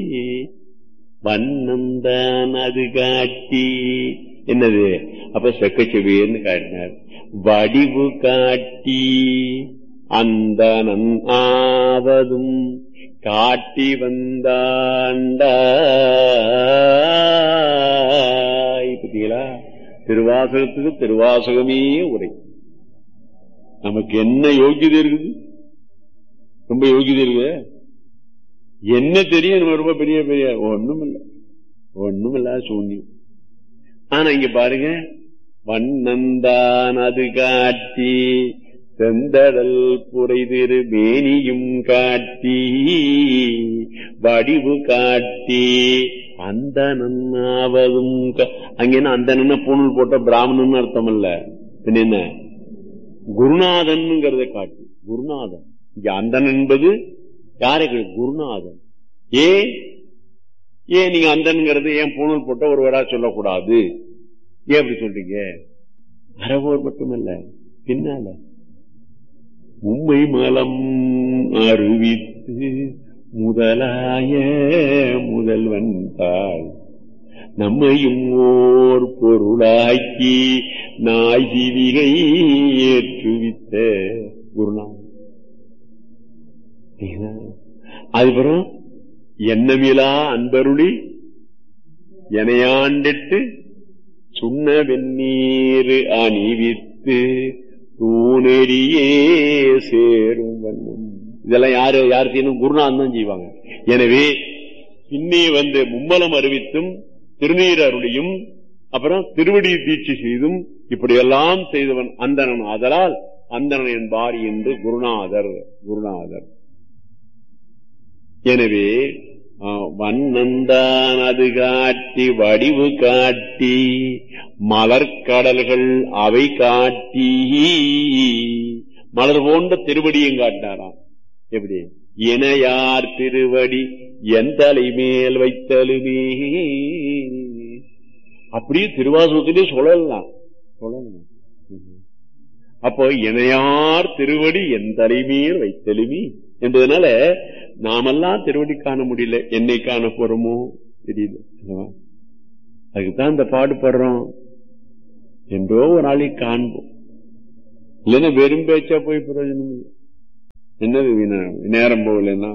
வண்ணம்தான் அது காட்டி என்னது அப்ப செக்கச்செவியர்னு காட்டினார் வடிவு காட்டி அந்த ஆவதும் காட்டி வந்தாண்டாய் பார்த்தீங்களா திருவாசகத்துக்கு திருவாசகமே உரை நமக்கு என்ன யோகியதை இருக்குது ரொம்ப யோகியதை இருக்குது என்ன தெரியும் நம்ம ரொம்ப பெரிய பெரிய ஒண்ணும் இல்லை ஒண்ணும் இல்லாத சூன்யம் ஆனா இங்க பாருங்க வண்ணந்தான் அது காட்டி செந்தடல் புரைதிரு மேனியும் காட்டி வடிவு காட்டி அந்த நன்னாவதும் அங்க என்ன அந்த நன்ன பூணல் போட்ட பிராமணன் அர்த்தம் அல்ல பின்ன என்ன குருநாதன்ங்கிறத காட்டி குருநாதன் இங்க அந்தன் என்பது யாரை குருநாதன் ஏ ஏன் நீங்க அந்தன்கிறது ஏன் பூணல் போட்ட ஒருவரா சொல்லக்கூடாது ஏன் அப்படி சொல்றீங்க அறவோர் மட்டுமல்ல பின்னால உண்மை மலம் அறிவித்து முதலாய முதல்வன் தாய் நம்மையும் ஓர் பொருளாக்கி நாய்ஜீவிகை ஏற்றுவித்த குருநாதன் அதுக்கப்புறம் எண்ணமிலா அன்பருளி எனையாண்டிட்டு சுண்ண வெந்நீர் அணிவித்து தூணெறியே சேரும் வண்ணம் இதெல்லாம் யாரு யார் செய்யணும் குருநாதன் தான் செய்வாங்க எனவே பின்னே வந்து மும்மலம் அறிவித்தும் திருநீர் அருளியும் அப்புறம் திருவடி தீட்சி செய்தும் இப்படியெல்லாம் செய்தவன் அந்தனன் ஆதலால் அந்தனன் என்பார் என்று குருநாதர் குருநாதர் எனவே வண்ணந்தான் அது காட்டி வடிவு காட்டி மலர்கடல்கள் அவை காட்டி மலர் போன்ற திருவடியும் காட்டினாராம் எப்படி இணையார் திருவடி என் தலை மேல் வைத்தலுமே அப்படியே திருவாசகத்திலே சொல்லலாம் சொல்லலாம் அப்போ இணையார் திருவடி என் தலைமையில் வைத்தலுமே என்பதனால நாமெல்லாம் திருவடி காண முடியல என்னை காண போறோமோ தெரியல அதுக்குதான் இந்த பாடுபடுறோம் என்றோ ஒரு நாளைக்கு காண்போம் இல்லைன்னா வெறும் பேச்சா போய் பிரயோஜனம் இல்லை என்னது நேரம் போகலன்னா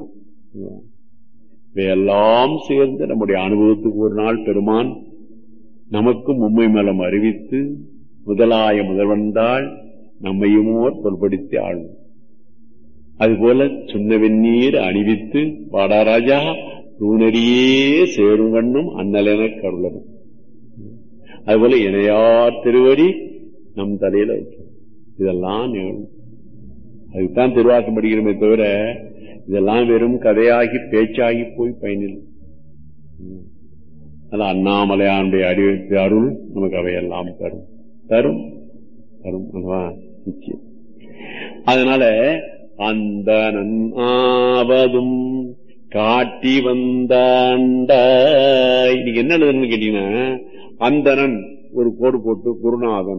எல்லாம் சேர்ந்து நம்முடைய அனுபவத்துக்கு ஒரு நாள் பெருமான் நமக்கும் உண்மை மலம் அறிவித்து முதலாய முதல்வந்தாள் நம்மையுமோர் தொல்படுத்தி ஆளும் அதுபோல சுண்ண வெந்நீர் அணிவித்து பாடாராஜா தூணரியே சேரும் வண்ணம் அண்ணலென கருளனும் அதுபோல இணையார் திருவடி நம் தலையில வைக்கணும் இதெல்லாம் நிகழும் அதுக்குத்தான் திருவாசம் படிக்கிறோமே தவிர இதெல்லாம் வெறும் கதையாகி பேச்சாகி போய் பயனில்லை அதான் அண்ணாமலையானுடைய அறிவித்து அருள் நமக்கு அவையெல்லாம் தரும் தரும் தரும் நிச்சயம் அதனால அந்த ஆவதும் காட்டி வந்தாண்டா இன்னைக்கு என்ன எழுதுன்னு கேட்டீங்கன்னா அந்தனன் ஒரு கோடு போட்டு குருநாதன்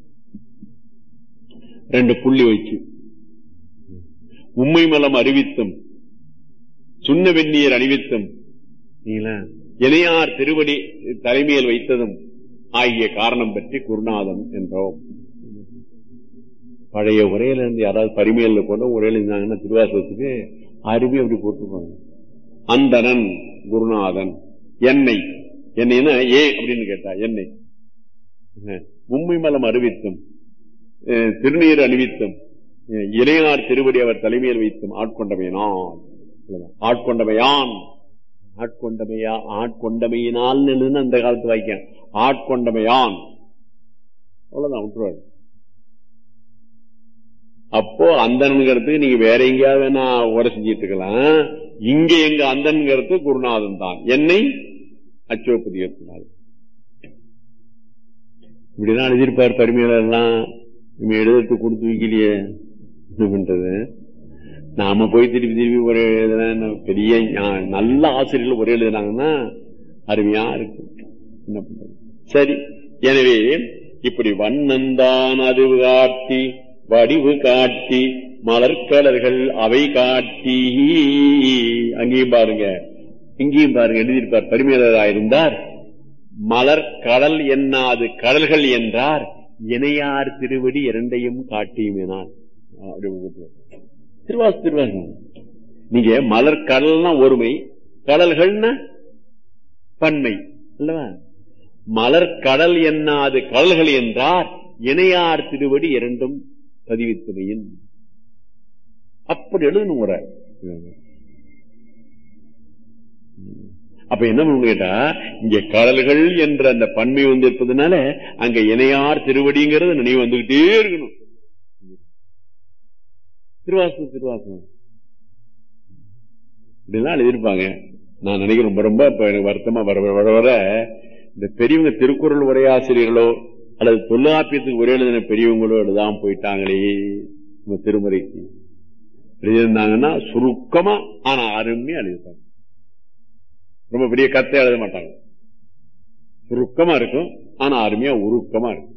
ரெண்டு புள்ளி வச்சு உண்மை மலம் அறிவித்தும் சுண்ண வெந்நீர் அணிவித்தும் இணையார் திருவடி தலைமையில் வைத்ததும் ஆகிய காரணம் பற்றி குருநாதன் என்றோம் பழைய உரையில இருந்து யாராவது பரிமையில கூட உரையில இருந்தாங்கன்னா திருவாசகத்துக்கு அருமை அப்படி போட்டுருப்பாங்க அந்தனன் குருநாதன் என்னை என்னைன்னா ஏன் அப்படின்னு கேட்டா என்னை உண்மை மலம் அறிவித்தும் திருநீர் அணிவித்தும் இளையார் திருவடி அவர் தலைமையில் வைத்தும் ஆட்கொண்டமையினால் ஆட்கொண்டமையான் ஆட்கொண்டமையா ஆட்கொண்டமையினால் அந்த காலத்து வாய்க்க ஆட்கொண்டமையான் அவ்வளவுதான் விட்டுருவாரு அப்போ அந்தனுங்கிறதுக்கு நீங்க வேற எங்கேயாவது வேணா உரை செஞ்சிட்டு இருக்கலாம் இங்க எங்க அந்தனுங்கிறது குருநாதன் தான் என்னை அச்சோபதியத்தினால் இப்படிதான் எழுதியிருப்பார் பரிமையாளர்லாம் நம்ம எழுதத்துக்கு கொடுத்து வைக்கலையே என்ன பண்றது நாம போய் திருப்பி திருப்பி ஒரு பெரிய நல்ல ஆசிரியர்கள் ஒரே எழுதினாங்கன்னா அருமையா இருக்கு என்ன பண்றது சரி எனவே இப்படி வண்ணந்தான் அது காட்டி வடிவு காட்டி மலர்கலர்கள் அவை காட்டி அங்கேயும் பாருங்க இங்கேயும் பாருங்க எழுதியிருப்பார் பரிமையாளராயிருந்தார் மலர் கடல் எண்ணாது கடல்கள் என்றார் இணையார் திருவடி இரண்டையும் காட்டியுமேனார் திருவாசு திருவாசு நீங்க மலர் கடல்னா ஒருமை கடல்கள்னா பன்மை அல்லவா மலர் கடல் எண்ணாது கடல்கள் என்றார் இணையார் திருவடி இரண்டும் பதிவித்தமையின் அப்படி எழுதணும் ஒரு அப்ப என்ன பண்ணணும் கேட்டா இங்க கடல்கள் என்ற அந்த பன்மை வந்து இருப்பதுனால அங்க இணையார் திருவடிங்கிறது நினைவு வந்துகிட்டே இருக்கணும் திருவாசம் திருவாசம் இப்படிலாம் எழுதியிருப்பாங்க நான் நினைக்கிறேன் ரொம்ப ரொம்ப இப்ப எனக்கு வருத்தமா வர வர வர வர இந்த பெரியவங்க திருக்குறள் உரையாசிரியர்களோ அல்லது தொல்லாப்பியத்துக்கு உரை எழுதின பெரியவங்களோ எழுதாம போயிட்டாங்களே நம்ம திருமுறைக்கு எழுதியிருந்தாங்கன்னா சுருக்கமா ஆனா அருமையா எழுதியிருப்பாங்க ரொம்ப பெரிய கத்தை எழுத மாட்டாங்க சுருக்கமா இருக்கும் ஆனா அருமையா உருக்கமா இருக்கும்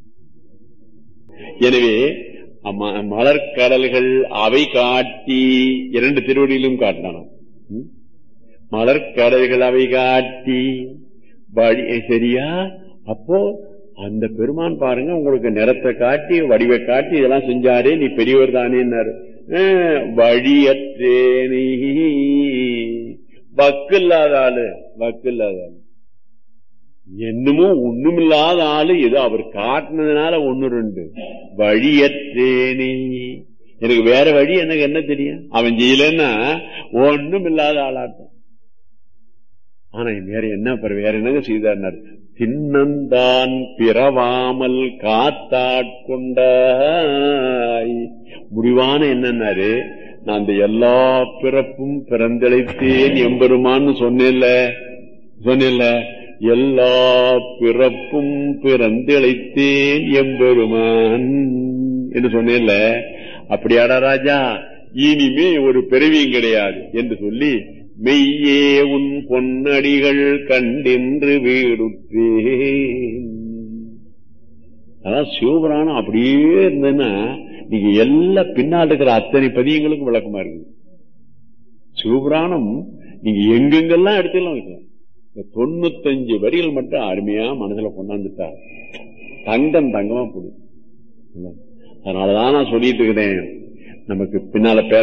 எனவே மலர்கடல்கள் அவை காட்டி இரண்டு திருவடியிலும் காட்டினான் மலர்கடல்கள் அவை காட்டி சரியா அப்போ அந்த பெருமான் பாருங்க உங்களுக்கு நிறத்தை காட்டி வடிவை காட்டி இதெல்லாம் செஞ்சாரே நீ பெரியவர் தானேன்னாரு வழியற்றேனி வக்கு இல்லாத ஆளு வக்கு இல்லாத ஆளு என்னமோ ஒண்ணுமில்லாத ஆளு ஏதோ அவர் காட்டினதுனால ஒண்ணு ரெண்டு வழியற்றேனே எனக்கு வேற வழி எனக்கு என்ன தெரியும் அவன் செய்யலன்னா ஒண்ணும் இல்லாத ஆளாட்டம் ஆனா வேற என்ன வேற என்னங்க செய்தார் தின்னந்தான் பிறவாமல் காத்தாட்கொண்டாய் முடிவான என்னன்னாரு நான் அந்த எல்லா பிறப்பும் பிறந்தழைத்தேன் எம்பெருமான்னு சொன்னேன்ல சொன்னேன்ல எல்லா பிறப்பும் பிறந்தழைத்தேன் எம்பெருமான் என்று சொன்னேன்ல அப்படியாடா ராஜா இனிமே ஒரு பிறவியும் கிடையாது என்று சொல்லி மெய்யே உன் பொன்னடிகள் கண்டென்று வீடுற்றேன் அதான் சிவபுராணம் அப்படியே இருந்ததுன்னா நீங்க எல்லா பின்னால் இருக்கிற அத்தனை பதியங்களுக்கும் விளக்கமா இருக்குது சிவபுராணம் நீங்க எங்கெங்கெல்லாம் எடுத்துலாம் வைக்கலாம் இந்த தொண்ணூத்தஞ்சு வரிகள் மட்டும் அருமையா மனசுல கொண்டாந்துட்டார் தங்கம் தங்கமா போடுது அதனாலதான் நான் சொல்லிட்டு இருக்கிறேன் நமக்கு பின்னால பேர